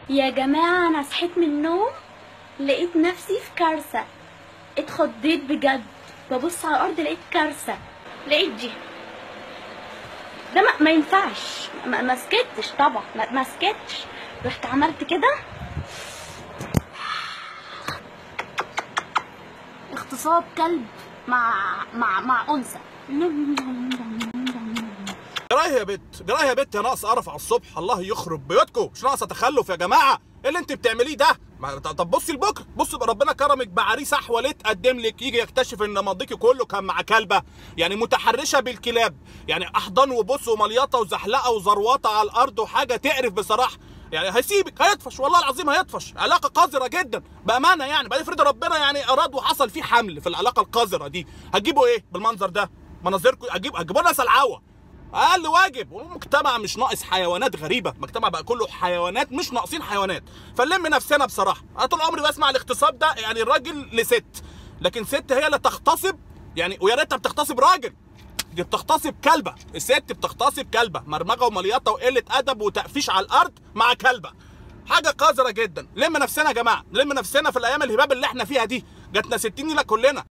يا جماعة أنا صحيت من النوم لقيت نفسي في كارثة اتخضيت بجد ببص على الأرض لقيت كارثة لقيت دي ده ما, ما ينفعش ما, ما سكتش طبعا ما, ما سكتش رحت عملت كده اغتصاب كلب مع مع مع أنثى جرايه يا بت جرايه يا بت يا ناقص قرف على الصبح الله يخرب بيوتكم مش ناقصه تخلف يا جماعه ايه اللي انت بتعمليه ده ما- طب بصي لبكره بصي بقى ربنا كرمك بعريس احول يتقدم لك يجي يكتشف ان ماضيكي كله كان مع كلبه يعني متحرشه بالكلاب يعني احضان وبص ومليطه وزحلقه وزروطه على الارض وحاجه تقرف بصراحه يعني هيسيبك هيطفش والله العظيم هيطفش علاقه قذره جدا بامانه يعني بعدين افرض ربنا يعني اراد وحصل فيه حمل في العلاقه القذره دي هتجيبوا ايه بالمنظر ده مناظركم هتجيب هتجيبوا لنا سلعوه اقل واجب والمجتمع مش ناقص حيوانات غريبه المجتمع بقى كله حيوانات مش ناقصين حيوانات فنلم نفسنا بصراحه انا طول عمري بسمع الاغتصاب ده يعني الراجل لست لكن ست هي اللي تغتصب يعني ويا ريتها بتغتصب راجل دي بتغتصب كلبه الست بتغتصب كلبه مرمغه ومليطه وقله ادب وتقفيش على الارض مع كلبه حاجه قذره جدا لم نفسنا يا جماعه لم نفسنا في الايام الهباب اللي احنا فيها دي جاتنا 60 نيله كلنا